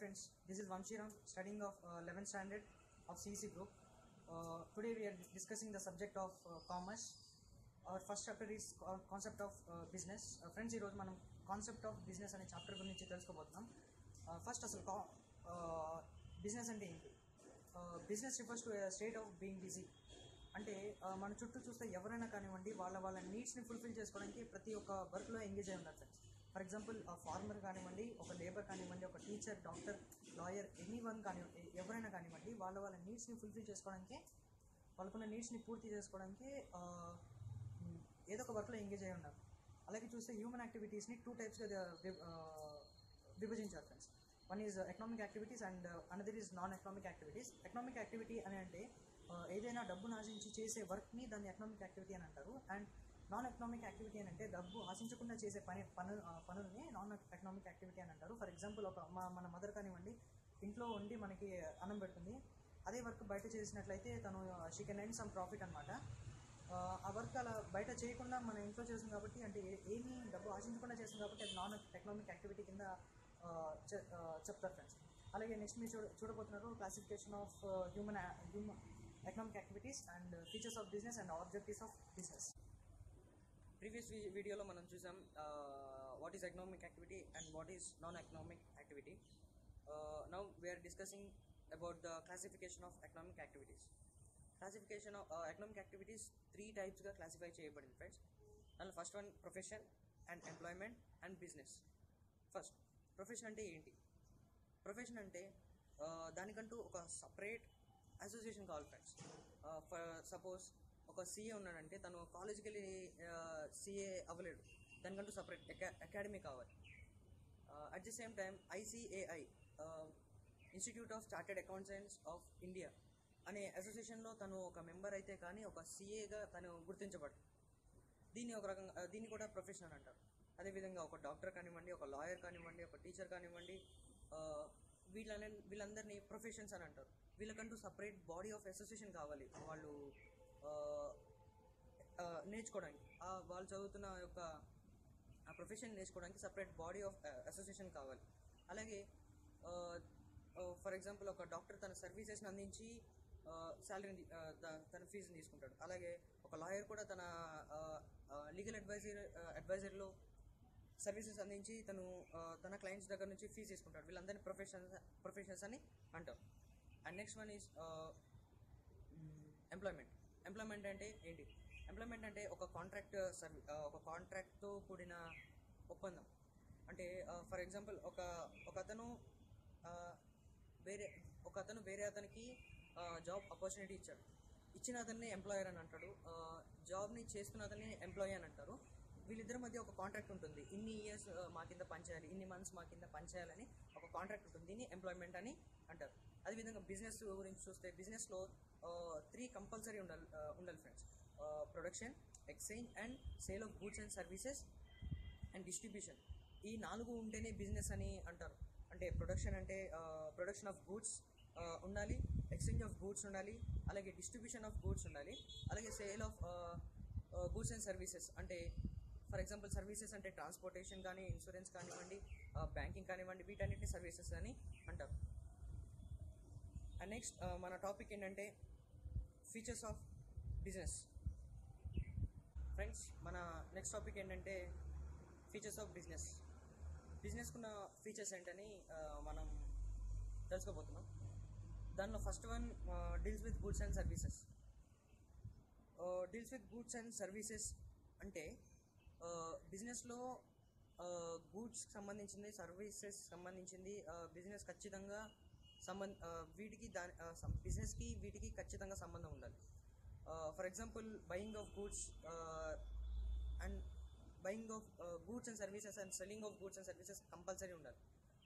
friends, this is Vamshiram studying of uh, 11th standard of CEC group. Uh, today we are discussing the subject of uh, commerce. Our first chapter is co- concept of uh, business. Uh, friends ఈరోజు మనం concept of business అనే chapter గురించి తెలుసుకోబోతున్నాం first అసలు business అంటే ఏంటి business refers to state of being busy అంటే ఆ, మన చుట్టూ చూస్తే ఎవరైనా కానివ్వండి వాళ్ళ వాళ్ళ నీడ్స్ని ఫుల్ఫిల్ చేసుకోవడానికి ప్రతి ఒక్క వర్క్లో ఎంగేజ్ అయి ఉన్నారు ఫ్రెండ్స్ ఫర్ ఎగ్జాంపుల్ ఫార్మర్ కానివ్వండి ఒక లేబర్ కానివ్వండి ఒక teacher doctor lawyer any one కాని ఎవరైనా కానివ్వండి వాళ్ళ వాళ్ళ నీడ్స్ని ఫుల్ఫిల్ చేసుకోవడానికి వాళ్ళకున్న నీడ్స్ని పూర్తి చేసుకోవడానికి ఆ, మ్, ఏదో ఒక వర్క్లో ఎంగేజ్ అయి ఉన్నారు అలాగే చూస్తే హ్యూమన్ యాక్టివిటీస్ని టూ టైప్స్గా విభజించారు friends one is economic activities and another is non economic activities economic activity అని అంటే ఆ, ఏదైనా డబ్బును ఆశించి చేసే వర్క్ని దాన్ని ఎకనామిక్ యాక్టివిటీ అని అంటారు అండ్ నాన్ ఎకనామిక్ యాక్టివిటీ అని అంటే డబ్బు ఆశించకుండా చేసే పని పను ఆ, పనుల్ని నాన్ ఎకనామిక్ యాక్టివిటీ అని అంటారు ఫర్ ఎగ్జాంపుల్ ఒక మా మన మదర్ కానివ్వండి ఇంట్లో ఉండి మనకి అన్నం పెడుతుంది అదే వర్క్ బయట చేసినట్లయితే తను she can earn some profit అనమాట ఆ వర్క్ అలా బయట చేయకుండా మన ఇంట్లో చేస్తుంది కాబట్టి అంటే ఏ- ఏమీ డబ్బు ఆశించకుండా చేస్తుంది కాబట్టి అది నాన్ ఎకనామిక్ యాక్టివిటీ కింద ఆ, చె- ఆ, చెప్తారు ఫ్రెండ్స్ అలాగే నెక్స్ట్ మీరు చూడ చూడబోతున్నారు classification of human human economic activities and features of business and objectives of business previous వీడియోలో మనం చూసాం what is economic activity and what is non economic activity now we're discussing about the classification of economic activities classification of economic activities three టైప్స్గా classify చేయబడింది friends దానిలో first one profession and employment and business first profession అంటే ఏంటి profession అంటే ఆ, దానికంటూ ఒక separate association కావాలి ఫ్రెండ్స్ ఫర్ సపోజ్ ఒక సీఏ ఉన్నాడంటే తను కాలేజ్కి వెళ్ళి సీఏ అవ్వలేడు దానికంటూ సపరేట్ అకాడమీ కావాలి at the same time ICAI institute of chartered accountants of India అనే అసోసియేషన్లో తను ఒక మెంబర్ అయితే కానీ ఒక సీఏగా తను గుర్తించబడు దీన్ని ఒక రకంగా ఆ, దీన్ని కూడా ప్రొఫెషన్ అని అంటారు అదేవిధంగా ఒక డాక్టర్ కానివ్వండి ఒక లాయర్ కానివ్వండి ఒక టీచర్ కానివ్వండి ఆ, వీళ్ళ వీళ్ళందరినీ ప్రొఫెషన్స్ అని అంటారు వీళ్ళకంటూ సపరేట్ బాడీ ఆఫ్ అసోసియేషన్ కావాలి వాళ్ళు ఆ, ఆ, నేర్చుకోవడానికి ఆ, వాళ్ళు చదువుతున్న యొక్క ఆ ప్రొఫెషన్ నేర్చుకోవడానికి సపరేట్ బాడీ ఆఫ్ అసోసియేషన్ కావాలి అలాగే ఫర్ ఎగ్జాంపుల్ ఒక డాక్టర్ తన సర్వీసెస్ని అందించి శాలరీని తన ఫీజుని తీసుకుంటాడు అలాగే ఒక లాయర్ కూడా తన లీగల్ అడ్వైజర్ అడ్వైజర్లో సర్వీసెస్ అందించి తను ఆ, తన క్లయింట్స్ దగ్గర నుంచి ఫీజు తీసుకుంటాడు వీళ్ళందరినీ ప్రొఫెషన్స్ ప్రొఫెషన్స్ అని అంటారు and next one is employment employment అంటే ఏంటి ఎంప్లాయ్మెంట్ అంటే ఒక కాంట్రాక్ట్ సర్వీ ఒక కాంట్రాక్ట్తో కూడిన ఒప్పందం అంటే ఫర్ ఎగ్జాంపుల్ ఒక ఒక అతను ఆ, వేరే ఒక అతను వేరే అతనికి జాబ్ ఆపర్చునిటీ ఇచ్చాడు ఇచ్చిన అతన్ని ఎంప్లాయర్ అని అంటాడు ఆ, జాబ్ని చేస్తున్న అతన్ని ఎంప్లాయీ అని అంటారు వీళ్ళిద్దరి మధ్య ఒక కాంట్రాక్ట్ ఉంటుంది ఇన్ని ఇయర్స్ మా కింద పనిచేయాలి ఇన్ని మంత్స్ మా కింద పనిచేయాలని ఒక కాంట్రాక్ట్ ఉంటుంది దీన్ని ఎంప్లాయ్మెంట్ అని అంటారు అదేవిధంగా బిజినెస్ గురించి చూస్తే బిజినెస్లో త్రీ కంపల్సరీ ఉండాలి ఆ, ఉండాలి friends production exchange and sale of goods and services and distribution ఈ నాలుగు ఉంటేనే బిజినెస్ అని అంటారు అంటే ప్రొడక్షన్ అంటే ప్రొడక్షన్ ఆఫ్ గూడ్స్ ఉండాలి ఎక్స్చేంజ్ ఆఫ్ గూడ్స్ ఉండాలి అలాగే డిస్ట్రిబ్యూషన్ ఆఫ్ గూడ్స్ ఉండాలి అలాగే sale of goods and services అంటే ఫర్ ఎగ్జాంపుల్ సర్వీసెస్ అంటే ట్రాన్స్పోర్టేషన్ కానీ ఇన్సూరెన్స్ కానివ్వండి బ్యాంకింగ్ కానివ్వండి వీటన్నిటిని సర్వీసెస్ అని అంటారు అండ్ నెక్స్ట్ మన టాపిక్ ఏంటంటే ఫీచర్స్ ఆఫ్ బిజినెస్ ఫ్రెండ్స్ మన నెక్స్ట్ టాపిక్ ఏంటంటే ఫీచర్స్ ఆఫ్ బిజినెస్ బిజినెస్కున్న ఫీచర్స్ ఏంటని ఆ, మనం తెలుసుకోబోతున్నాం దానిలో first one deals with goods and services deals with goods and services అంటే బిజినెస్లో గూడ్స్కి సంబంధించింది సర్వీసెస్ సంబంధించింది బిజినెస్ ఖచ్చితంగా సంబంధ ఆ, వీటికి దాని బిజినెస్కి వీటికి ఖచ్చితంగా సంబంధం ఉండాలి for example buying of goods and buying of goods and services and selling of goods and services compulsory ఉండాలి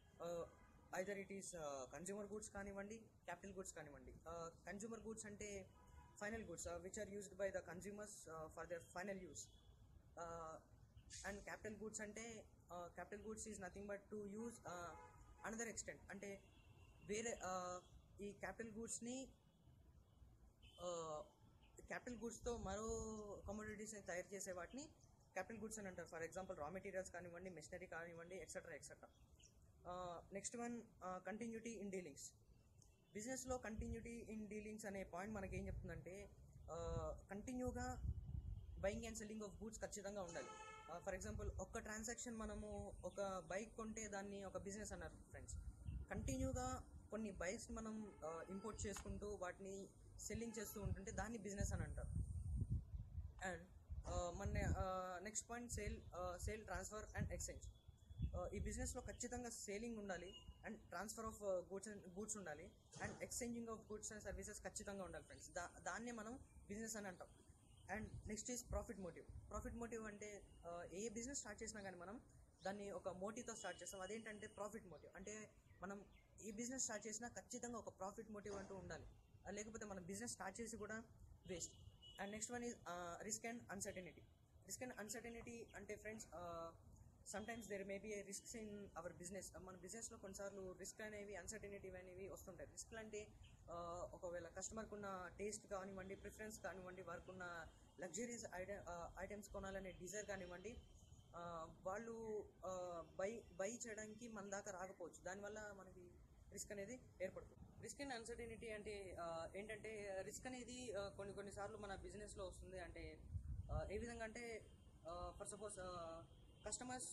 either it is consumer goods కానివ్వండి క్యాపిటల్ గూడ్స్ కానివ్వండి కన్జ్యూమర్ గూడ్స్ అంటే final goods which are used by the consumers for their final use and capital goods అంటే capital goods is nothing but to use another extent అంటే వేరే uh, ఈ capital గూడ్స్ని capital గూడ్స్తో మరో కమోడిటీస్ని తయారు చేసే వాటిని క్యాపిటల్ గూడ్స్ అని అంటారు ఫర్ ఎగ్జాంపుల్ రా మెటీరియల్స్ కానివ్వండి మెషినరీ కానివ్వండి etcetera etcetera next one continuity in dealings బిజినెస్లో కంటిన్యూటీ ఇన్ డీలింగ్స్ అనే పాయింట్ మనకి ఏం చెప్తుందంటే కంటిన్యూగా buying and selling of goods ఖచ్చితంగా ఉండాలి ఫర్ ఎగ్జాంపుల్ ఒక ట్రాన్సాక్షన్ మనము ఒక బైక్ కొంటే దాన్ని ఒక బిజినెస్ అన్నారు ఫ్రెండ్స్ కంటిన్యూగా కొన్ని బైక్స్ మనం ఇంపోర్ట్ చేసుకుంటూ వాటిని సెల్లింగ్ చేస్తూ ఉంటుంటే దాన్ని బిజినెస్ అని అంటారు అండ్ మన next point sale sale transfer and exchange ఈ బిజినెస్లో ఖచ్చితంగా సేలింగ్ ఉండాలి and transfer of goods and goods ఉండాలి and exchanging of goods and services ఖచ్చితంగా ఉండాలి ఫ్రెండ్స్ దా దాన్నే మనం బిజినెస్ అని అంటాం and next is profit motive profit motive అంటే uh, ఏ బిజినెస్ స్టార్ట్ చేసినా కానీ మనం దాన్ని ఒక మోటివ్తో స్టార్ట్ చేస్తాం అదేంటంటే ప్రాఫిట్ మోటివ్ అంటే మనం ఏ బిజినెస్ స్టార్ట్ చేసినా ఖచ్చితంగా ఒక ప్రాఫిట్ మోటివ్ అంటూ ఉండాలి Uh, లేకపోతే మనం బిజినెస్ స్టార్ట్ చేసి కూడా waste and next one is risk and uncertainty risk and uncertainty అంటే friends sometimes there may be risks in our business మన బిజినెస్లో కొన్నిసార్లు రిస్క్ అనేవి అన్సర్టనిటీ అనేవి వస్తుంటాయి రిస్క్ అంటే uh, ఒకవేళ కస్టమర్కి ఉన్న టేస్ట్ కానివ్వండి ప్రిఫరెన్స్ కానివ్వండి వారికి ఉన్న లగ్జరీస్ ఐటమ్ ఐటమ్స్ కొనాలనే డిజైర్ కానివ్వండి uh, వాళ్ళు బై బై చేయడానికి మన దాకా రాకపోవచ్చు దానివల్ల మనకి రిస్క్ అనేది ఏర్పడుతుంది రిస్క్ అండ్ అన్సర్టనిటీ అంటే uh, ఏంటంటే రిస్క్ అనేది uh, కొన్ని కొన్నిసార్లు మన బిజినెస్లో వస్తుంది అంటే uh, ఏ విధంగా అంటే ఫర్ సపోజ్ కస్టమర్స్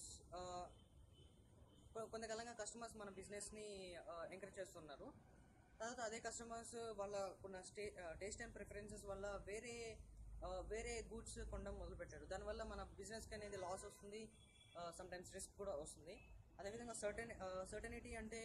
కొంతకాలంగా కస్టమర్స్ మన బిజినెస్ని ఎంకరేజ్ చేస్తున్నారు తర్వాత అదే కస్టమర్స్ వాళ్ళ ఉన్న స్టే టేస్ట్ అండ్ ప్రిఫరెన్సెస్ వల్ల వేరే uh, వేరే గూడ్స్ కొనడం మొదలుపెట్టారు దానివల్ల మన బిజినెస్కి అనేది లాస్ వస్తుంది సమ్ టైమ్స్ రిస్క్ కూడా వస్తుంది అదేవిధంగా సర్టన్ సర్టనిటీ అంటే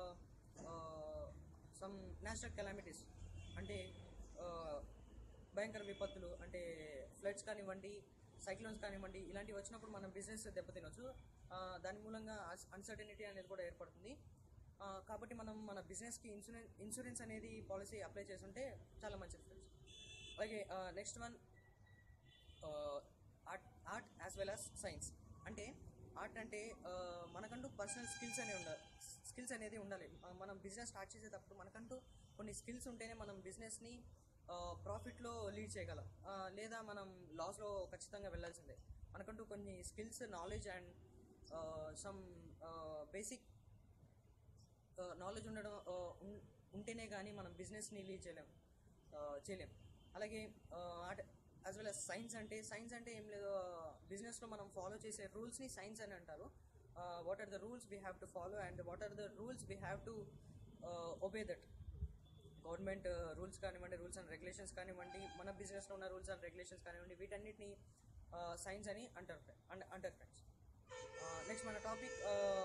సమ్ న్యాచురల్ కెలామిటీస్ అంటే uh, భయంకర విపత్తులు అంటే ఫ్లడ్స్ కానివ్వండి సైక్లోన్స్ కానివ్వండి ఇలాంటివి వచ్చినప్పుడు మనం బిజినెస్ దెబ్బతినొచ్చు ఆ, దాని మూలంగా అన్సర్టనిటీ అనేది కూడా ఏర్పడుతుంది ఆ, కాబట్టి మనం మన బిజినెస్కి ఇన్సూరెన్స్ ఇన్సూరెన్స్ అనేది పాలసీ అప్లై చేస్తుంటే చాలా మంచిది ఫ్రెండ్స్ అలాగే next one art art as well as science అంటే ఆర్ట్ అంటే ఆ, మనకంటూ పర్సనల్ స్కిల్స్ అనేవి ఉండాలి స్కిల్స్ అనేది ఉండాలి ఆ, మనం బిజినెస్ స్టార్ట్ చేసేటప్పుడు మనకంటూ కొన్ని స్కిల్స్ ఉంటేనే మనం బిజినెస్ని ప్రాఫిట్లో లీడ్ చేయగలం ఆ, లేదా మనం లాస్లో ఖచ్చితంగా వెళ్ళాల్సిందే మనకంటూ కొన్ని skills knowledge and some basic knowledge ఉండడం ఆ, ఉన్- ఉంటేనే కానీ మనం బిజినెస్ని లీడ్ చేయలేం ఆ, చేయలేం అలాగే యాజ్ వెల్ అస్ సైన్స్ అంటే సైన్స్ అంటే ఏం లేదు బిజినెస్లో మనం ఫాలో చేసే రూల్స్ని సైన్స్ అని అంటారు what are the rules we have to follow and what are the rules we have to obey that government rules కానివ్వండి రూల్స్ అండ్ రెగ్యులేషన్స్ కానివ్వండి మన బిజినెస్లో ఉన్న రూల్స్ అండ్ రెగ్యులేషన్స్ కానివ్వండి వీటన్నిటిని సైన్స్ అని అంటారు ఫ్రె- అంట- అంటారు ఫ్రెండ్స్ నెక్స్ట్ మన టాపిక్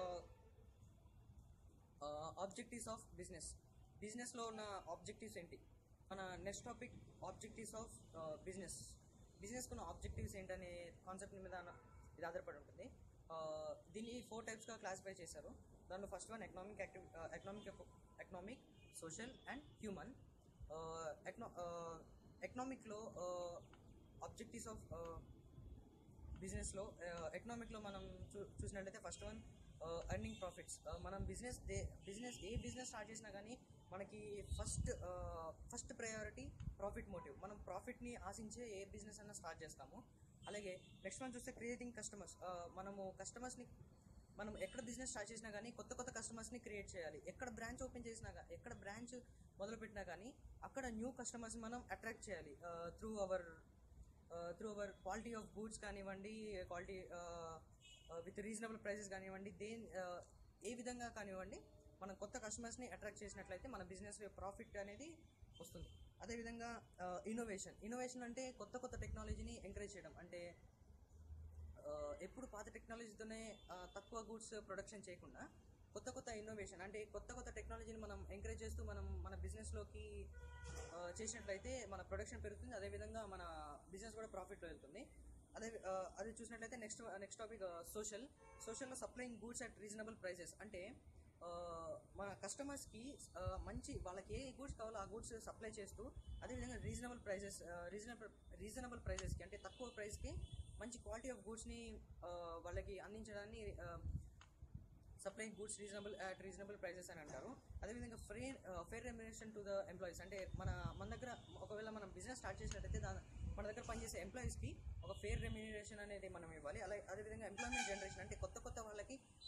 ఆబ్జెక్టివ్స్ ఆఫ్ బిజినెస్ బిజినెస్లో ఉన్న ఆబ్జెక్టివ్స్ ఏంటి మన next topic objectives of business బిజినెస్కి ఉన్న ఆబ్జెక్టివ్స్ ఏంటనే కాన్సెప్ట్ మీద అన- ఇది ఆధారపడి ఉంటుంది Uh, దీన్ని ఫోర్ టైప్స్గా క్లాసిఫై చేశారు దానిలో first one economic active economic economic social and human ఎకనా ఎకనామిక్లో ఆబ్జెక్టివ్స్ ఆఫ్ బిజినెస్లో ఎకనామిక్లో మనం చూ చూసినట్లయితే ఫస్ట్ వన్ ఎర్నింగ్ ప్రాఫిట్స్ మనం బిజినెస్ దే బిజినెస్ ఏ బిజినెస్ స్టార్ట్ చేసినా కానీ మనకి first first priority profit motive మనం ప్రాఫిట్ని ఆశించే ఏ బిజినెస్ అయినా స్టార్ట్ చేస్తాము అలాగే నెక్స్ట్ వన్ చూస్తే క్రియేటింగ్ కస్టమర్స్ మనము కస్టమర్స్ని మనం ఎక్కడ బిజినెస్ స్టార్ట్ చేసినా కానీ కొత్త కొత్త కస్టమర్స్ని క్రియేట్ చేయాలి ఎక్కడ బ్రాంచ్ ఓపెన్ చేసినా గా- ఎక్కడ బ్రాంచ్ మొదలుపెట్టినా కానీ అక్కడ న్యూ కస్టమర్స్ మనం అట్రాక్ట్ చేయాలి through our through our quality of goods కానివ్వండి క్వాలిటీ విత్ రీజనబుల్ ప్రైసెస్ కానివ్వండి దేని ఏ విధంగా కానివ్వండి మనం కొత్త కస్టమర్స్ని అట్రాక్ట్ చేసినట్లయితే మన బిజినెస్ ప్రాఫిట్ అనేది వస్తుంది అదేవిధంగా ఇన్నోవేషన్ ఇన్నోవేషన్ అంటే కొత్త కొత్త టెక్నాలజీని ఎంకరేజ్ చేయడం అంటే ఆ, ఎప్పుడు పాత టెక్నాలజీతోనే ఆ, తక్కువ గూడ్స్ ప్రొడక్షన్ చేయకుండా కొత్త కొత్త ఇన్నోవేషన్ అంటే కొత్త కొత్త టెక్నాలజీని మనం ఎంకరేజ్ చేస్తూ మనం మన బిజినెస్లోకి చేసినట్లయితే మన ప్రొడక్షన్ పెరుగుతుంది అదేవిధంగా మన బిజినెస్ కూడా ప్రాఫిట్లో వెళ్తుంది అదే ఆ, అది చూసినట్లయితే నెక్స్ట్ నెక్స్ట్ టాపిక్ సోషల్ సోషల్లో supplying goods at reasonable prices అంటే ఆ, మన కస్టమర్స్కి మంచి వాళ్ళకి ఏ గూడ్స్ కావాలో ఆ గూడ్స్ సప్లై చేస్తూ అదేవిధంగా రీజనబుల్ ప్రైజెస్ రీజనబుల్ రీజనబుల్ ప్రైజెస్కి అంటే తక్కువ ప్రైస్కి మంచి క్వాలిటీ ఆఫ్ గూడ్స్ని వాళ్ళకి అందించడాన్ని supplying goods reasonable at reasonable prices అని అంటారు అదేవిధంగా fair fair remuneration to the employees అంటే మన మన దగ్గర ఒకవేళ మనం బిజినెస్ స్టార్ట్ చేసినట్టయితే దాని మన దగ్గర పనిచేసే ఎంప్లాయీస్కి ఒక ఫెయిర్ రెమ్యునరేషన్ అనేది మనం ఇవ్వాలి అలాగే అదేవిధంగా ఎంప్లాయ్మెంట్ జనరేషన్ అంటే కొత్త కొత్త వాళ్ళకి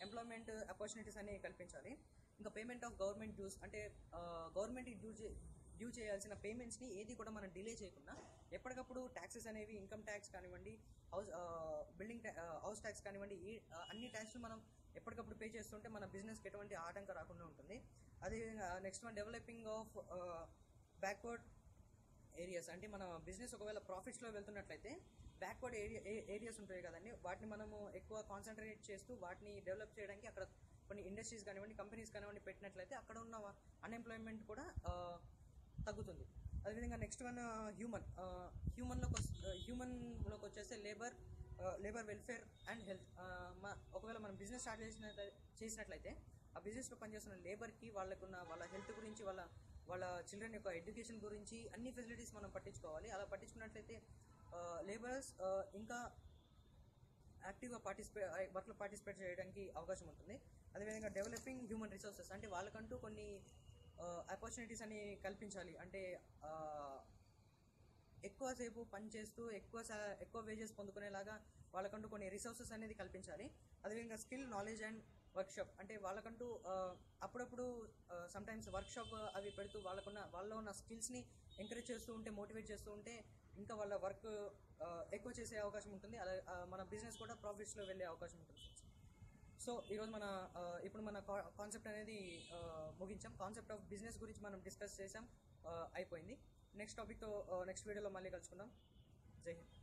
ఎంప్లాయ్మెంట్ ఆపర్చునిటీస్ అనేవి కల్పించాలి ఇంకా పేమెంట్ ఆఫ్ గవర్నమెంట్ డ్యూస్ అంటే గవర్నమెంట్కి డ్యూ చే డ్యూ చేయాల్సిన పేమెంట్స్ని ఏది కూడా మనం డిలే చేయకుండా ఎప్పటికప్పుడు ట్యాక్సెస్ అనేవి ఇన్కమ్ ట్యాక్స్ కానివ్వండి హౌస్ బిల్డింగ్ హౌస్ ట్యాక్స్ కానివ్వండి ఈ ఆ, అన్ని ట్యాక్స్లు మనం ఎప్పటికప్పుడు పే చేస్తుంటే మన బిజినెస్కి ఎటువంటి ఆటంకం రాకుండా ఉంటుంది అదేవిధంగా next one developing of backward areas అంటే మన బిజినెస్ ఒకవేళ ప్రాఫిట్స్లో వెళ్తున్నట్లయితే బ్యాక్వర్డ్ ఏరియా ఏరియాస్ ఉంటాయి కదండి వాటిని మనము ఎక్కువ కాన్సన్ట్రేట్ చేస్తూ వాటిని డెవలప్ చేయడానికి అక్కడ కొన్ని ఇండస్ట్రీస్ కానివ్వండి కంపెనీస్ కానివ్వండి పెట్టినట్లయితే అక్కడ ఉన్న అన్ఎంప్లాయ్మెంట్ కూడా ఆ, తగ్గుతుంది అదేవిధంగా నెక్స్ట్ వన్ హ్యూమన్ హ్యూమన్లోకి హ్యూమన్లోకి వచ్చేస్తే labour labour welfare and health ఒకవేళ మనం బిజినెస్ స్టార్ట్ చేసిన చేసినట్లయితే ఆ బిజినెస్లో పనిచేస్తున్న లేబర్కి వాళ్ళకున్న వాళ్ళ హెల్త్ గురించి వాళ్ళ వాళ్ళ చిల్డ్రన్ యొక్క ఎడ్యుకేషన్ గురించి అన్ని ఫెసిలిటీస్ మనం పట్టించుకోవాలి అలా పట్టించుకున్నట్లయితే లేబరర్స్ ఇంకా యాక్టివ్గా పార్టిసిపేట్ వర్క్లో పార్టిసిపేట్ చేయడానికి అవకాశం ఉంటుంది అదేవిధంగా డెవలపింగ్ హ్యూమన్ రిసోర్సెస్ అంటే వాళ్ళకంటూ కొన్ని ఆపర్చునిటీస్ అని కల్పించాలి అంటే ఆ, ఎక్కువసేపు పని చేస్తూ ఎక్కువ సా- ఎక్కువ వేజెస్ పొందుకునేలాగా వాళ్ళకంటూ కొన్ని రిసోర్సెస్ అనేది కల్పించాలి అదేవిధంగా స్కిల్ నాలెడ్జ్ అండ్ వర్క్షాప్ అంటే వాళ్ళకంటూ ఆ, అప్పుడప్పుడు సమ్టైమ్స్ వర్క్షాప్ అవి పెడుతూ వాళ్ళకున్న వాళ్ళలో ఉన్న స్కిల్స్ని ఎంకరేజ్ చేస్తూ ఉంటే మోటివేట్ చేస్తూ ఉంటే ఇంకా వాళ్ళ వర్క్ ఎక్కువ చేసే అవకాశం ఉంటుంది అలా ఆ, మన బిజినెస్ కూడా ప్రాఫిట్స్లో వెళ్ళే అవకాశం ఉంటుంది సో ఈరోజు మన ఆ, ఇప్పుడు మన కాన్సెప్ట్ అనేది ఆ, ముగించాం కాన్సెప్ట్ ఆఫ్ బిజినెస్ గురించి మనం డిస్కస్ చేసాం ఆ, అయిపోయింది నెక్స్ట్ టాపిక్తో నెక్స్ట్ వీడియోలో మళ్ళీ కలుసుకుందాం జై హింద్